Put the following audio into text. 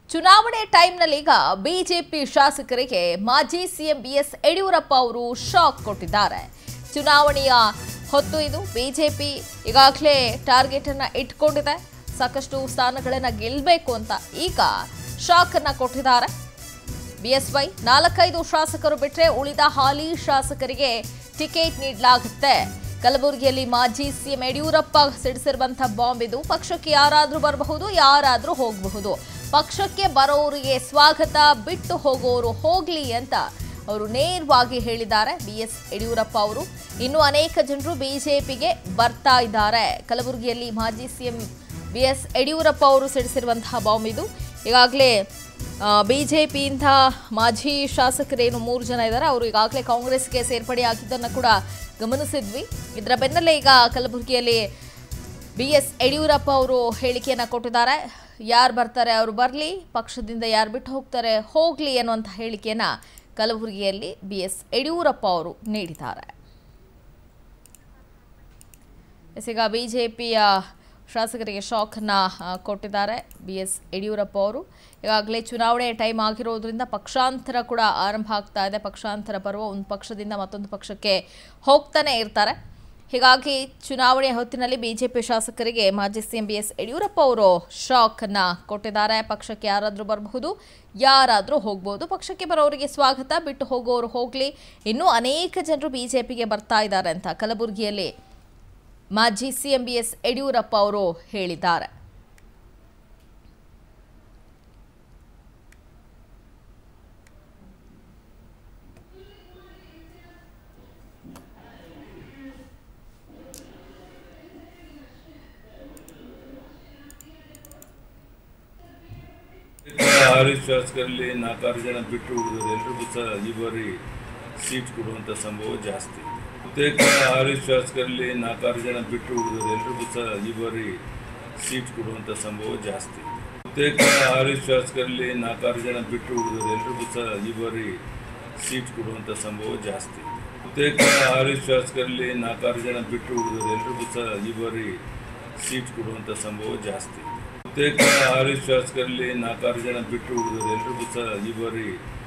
ಚುನಾವಣೆ ಟೈಮ್ನಲ್ಲಿ ಈಗ ಬಿಜೆಪಿ ಶಾಸಕರಿಗೆ ಮಾಜಿ ಸಿಎಂ ಬಿಎಸ್ ಯಡಿಯೂರಪ್ಪ ಅವರು ಶಾಕ್ ಕೊಟ್ಟಿದ್ದಾರೆ ಚುನಾವಣೆಯ ಹೊತ್ತು ಇದು ಬಿಜೆಪಿ ಈಗಾಗಲೇ ಟಾರ್ಗೆಟ್ ಅನ್ನ ಇಟ್ಕೊಂಡಿದೆ ಸಾಕಷ್ಟು ಸ್ಥಾನಗಳನ್ನ ಗೆಲ್ಲಬೇಕು ಅಂತ ಈಗ ಶಾಕ್ ಅನ್ನ ಕೊಟ್ಟಿದ್ದಾರೆ ಬಿಎಸ್ವೈ ನಾಲ್ಕೈದು ಶಾಸಕರು ಬಿಟ್ಟರೆ ಉಳಿದ ಹಾಲಿ ಶಾಸಕರಿಗೆ ಟಿಕೆಟ್ ನೀಡಲಾಗುತ್ತೆ ಕಲಬುರಗಿಯಲ್ಲಿ ಮಾಜಿ ಸಿಎಂ ಯಡಿಯೂರಪ್ಪ ಸಿಡಿಸಿರುವಂತಹ ಬಾಂಬ್ ಇದು ಪಕ್ಷಕ್ಕೆ ಯಾರಾದ್ರೂ ಬರಬಹುದು ಯಾರಾದ್ರೂ ಹೋಗಬಹುದು ಪಕ್ಷಕ್ಕೆ ಬರೋರಿಗೆ ಸ್ವಾಗತ ಬಿಟ್ಟು ಹೋಗೋರು ಹೋಗ್ಲಿ ಅಂತ ಅವರು ನೇರವಾಗಿ ಹೇಳಿದ್ದಾರೆ ಬಿ ಎಸ್ ಯಡಿಯೂರಪ್ಪ ಅವರು ಇನ್ನು ಅನೇಕ ಜನರು ಬಿಜೆಪಿಗೆ ಬರ್ತಾ ಇದ್ದಾರೆ ಕಲಬುರಗಿಯಲ್ಲಿ ಮಾಜಿ ಸಿಎಂ ಬಿ ಎಸ್ ಯಡಿಯೂರಪ್ಪ ಅವರು ಸಿಡಿಸಿರುವಂತಹ ಬಾಂಬ್ ಇದು ಈಗಾಗಲೇ ಬಿಜೆಪಿಯಿಂದ ಮಾಜಿ ಶಾಸಕರೇನು ಮೂರು ಜನ ಇದ್ದಾರೆ ಅವರು ಈಗಾಗಲೇ ಕಾಂಗ್ರೆಸ್ಗೆ ಸೇರ್ಪಡೆ ಆಗಿದ್ದನ್ನು ಕೂಡ ಗಮನಿಸಿದ್ವಿ ಇದರ ಬೆನ್ನಲ್ಲೇ ಈಗ ಕಲಬುರಗಿಯಲ್ಲಿ ಬಿ ಎಸ್ ಯಡಿಯೂರಪ್ಪ ಅವರು ಹೇಳಿಕೆಯನ್ನು ಕೊಟ್ಟಿದ್ದಾರೆ ಯಾರು ಬರ್ತಾರೆ ಅವರು ಬರಲಿ ಪಕ್ಷದಿಂದ ಯಾರು ಬಿಟ್ಟು ಹೋಗ್ತಾರೆ ಹೋಗಲಿ ಅನ್ನುವಂಥ ಹೇಳಿಕೆಯನ್ನು ಕಲಬುರಗಿಯಲ್ಲಿ ಬಿ ಎಸ್ ಯಡಿಯೂರಪ್ಪ ಅವರು ನೀಡಿದ್ದಾರೆ ಎಸ್ ಈಗ ಬಿಜೆಪಿಯ ಶಾಸಕರಿಗೆ ಶಾಕನ್ನು ಕೊಟ್ಟಿದ್ದಾರೆ ಬಿ ಎಸ್ ಯಡಿಯೂರಪ್ಪ ಅವರು ಈಗಾಗಲೇ ಚುನಾವಣೆ ಟೈಮ್ ಆಗಿರೋದ್ರಿಂದ ಪಕ್ಷಾಂತರ ಕೂಡ ಆರಂಭ ಆಗ್ತಾ ಇದೆ ಪಕ್ಷಾಂತರ ಪರ್ವ ಒಂದು ಪಕ್ಷದಿಂದ ಮತ್ತೊಂದು ಪಕ್ಷಕ್ಕೆ ಹೋಗ್ತಾನೆ ಇರ್ತಾರೆ ಹೀಗಾಗಿ ಚುನಾವಣೆ ಹೊತ್ತಿನಲ್ಲಿ ಬಿಜೆಪಿ ಶಾಸಕರಿಗೆ ಮಾಜಿ ಸಿಎಂ ಬಿ ಎಸ್ ಯಡಿಯೂರಪ್ಪ ಅವರು ಶಾಕನ್ನು ಕೊಟ್ಟಿದ್ದಾರೆ ಪಕ್ಷಕ್ಕೆ ಯಾರಾದರೂ ಬರಬಹುದು ಯಾರಾದರೂ ಹೋಗ್ಬೋದು ಪಕ್ಷಕ್ಕೆ ಬರೋರಿಗೆ ಸ್ವಾಗತ ಬಿಟ್ಟು ಹೋಗೋರು ಹೋಗಲಿ ಇನ್ನೂ ಅನೇಕ ಜನರು ಬಿಜೆಪಿಗೆ ಬರ್ತಾ ಇದ್ದಾರೆ ಅಂತ ಕಲಬುರಗಿಯಲ್ಲಿ ಮಾಜಿ ಸಿಎಂ ಬಿ ಎಸ್ ಯಡಿಯೂರಪ್ಪ ಅವರು ಹೇಳಿದ್ದಾರೆ ಆರು ಶಾಸಕರಲ್ಲಿ ನಾಲ್ಕಾರು ಜನ ಬಿಟ್ಟು ಉಳಿದ್ರು ಎಲ್ರಿಗೂ ಸಹ ಈ ಬಾರಿ ಸೀಟ್ ಕೊಡುವಂಥ ಸಂಭವ ಜಾಸ್ತಿ ಬಹುತೇಕ ಆರು ಶಾಸಕರಲ್ಲಿ ನಾಲ್ಕಾರು ಜನ ಬಿಟ್ಟು ಉಳಿದ್ರು ಎಲ್ರಿಗೂ ಸಹ ಈ ಬಾರಿ ಸೀಟ್ ಕೊಡುವಂಥ ಸಂಭವ ಜಾಸ್ತಿ ಬಹುತೇಕ ಆರು ಶಾಸಕರಲ್ಲಿ ನಾಲ್ಕಾರು ಜನ ಬಿಟ್ಟು ಉಳಿದ್ರು ಎಲ್ರಿಗೂ ಸಹ ಈ ಬಾರಿ ಸೀಟ್ ಕೊಡುವಂಥ ಸಂಭವ ಜಾಸ್ತಿ ಬಹುತೇಕ ಆರು ಶಾಸಕರಲ್ಲಿ ನಾಲ್ಕಾರು ಜನ ಬಿಟ್ಟು ಉಳಿದ್ರು ಎಲ್ರಿಗೂ ಸಹ ಈ ಬಾರಿ ಸೀಟ್ ಕೊಡುವಂಥ ಸಂಭವ ಜಾಸ್ತಿ ಬಹುತೇಕ ಆರು ಶಾಸಕರಲ್ಲಿ ನಾಲ್ಕಾರು ಜನ ಬಿಟ್ಟು ಉಳಿದ್ರು ಎಲ್ರಿಗೂ ಸಹ ಈ ಬಾರಿ